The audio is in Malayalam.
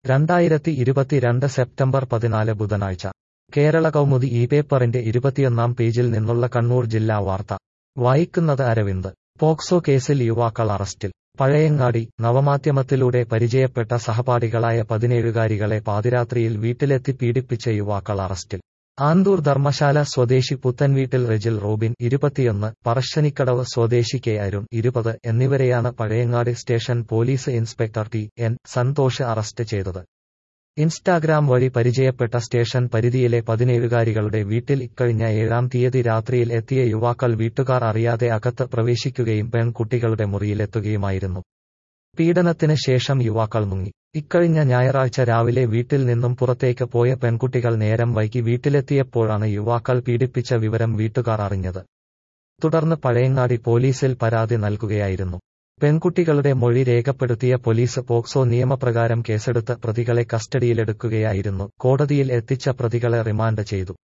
രണ്ടായിരത്തി ഇരുപത്തിരണ്ട് സെപ്റ്റംബർ പതിനാല് ബുധനാഴ്ച കേരള കൗമുദി ഈ പേപ്പറിന്റെ ഇരുപത്തിയൊന്നാം പേജിൽ നിന്നുള്ള കണ്ണൂർ ജില്ലാ വാർത്ത വായിക്കുന്നത് അരവിന്ദ് പോക്സോ കേസിൽ യുവാക്കൾ അറസ്റ്റിൽ പഴയങ്ങാടി നവമാധ്യമത്തിലൂടെ പരിചയപ്പെട്ട സഹപാഠികളായ പതിനേഴുകാരികളെ പാതിരാത്രിയിൽ വീട്ടിലെത്തി പീഡിപ്പിച്ച യുവാക്കൾ അറസ്റ്റിൽ ആന്തൂർ ധർമ്മശാല സ്വദേശി പുത്തൻവീട്ടിൽ റെജിൽ റോബിൻ ഇരുപത്തിയൊന്ന് പറശ്ശനിക്കടവ് സ്വദേശി കെ അരുൺ ഇരുപത് എന്നിവരെയാണ് Pazhayangadi station police inspector T N Santhosh arrest ചെയ്തത് ഇൻസ്റ്റാഗ്രാം വഴി പരിചയപ്പെട്ട സ്റ്റേഷൻ പരിധിയിലെ പതിനേഴുകാരികളുടെ വീട്ടിൽ ഇക്കഴിഞ്ഞ ഏഴാം തീയതി രാത്രിയിൽ എത്തിയ യുവാക്കൾ വീട്ടുകാർ അറിയാതെ അകത്ത് പ്രവേശിക്കുകയും പെൺകുട്ടികളുടെ മുറിയിലെത്തുകയുമായിരുന്നു പീഡനത്തിന് ശേഷം യുവാക്കൾ മുങ്ങി ഇക്കഴിഞ്ഞ ഞായറാഴ്ച രാവിലെ വീട്ടിൽ നിന്നും പുറത്തേക്ക് പോയ പെൺകുട്ടികൾ നേരം വൈകി വീട്ടിലെത്തിയപ്പോഴാണ് യുവാക്കൾ പീഡിപ്പിച്ച വിവരം വീട്ടുകാർ അറിഞ്ഞത് തുടർന്ന് പഴയങ്ങാടി പോലീസിൽ പരാതി നൽകുകയായിരുന്നു പെൺകുട്ടികളുടെ മൊഴി രേഖപ്പെടുത്തിയ പോലീസ് പോക്സോ നിയമപ്രകാരം കേസെടുത്ത് പ്രതികളെ കസ്റ്റഡിയിലെടുക്കുകയായിരുന്നു കോടതിയിൽ എത്തിച്ച പ്രതികളെ റിമാൻഡ് ചെയ്തു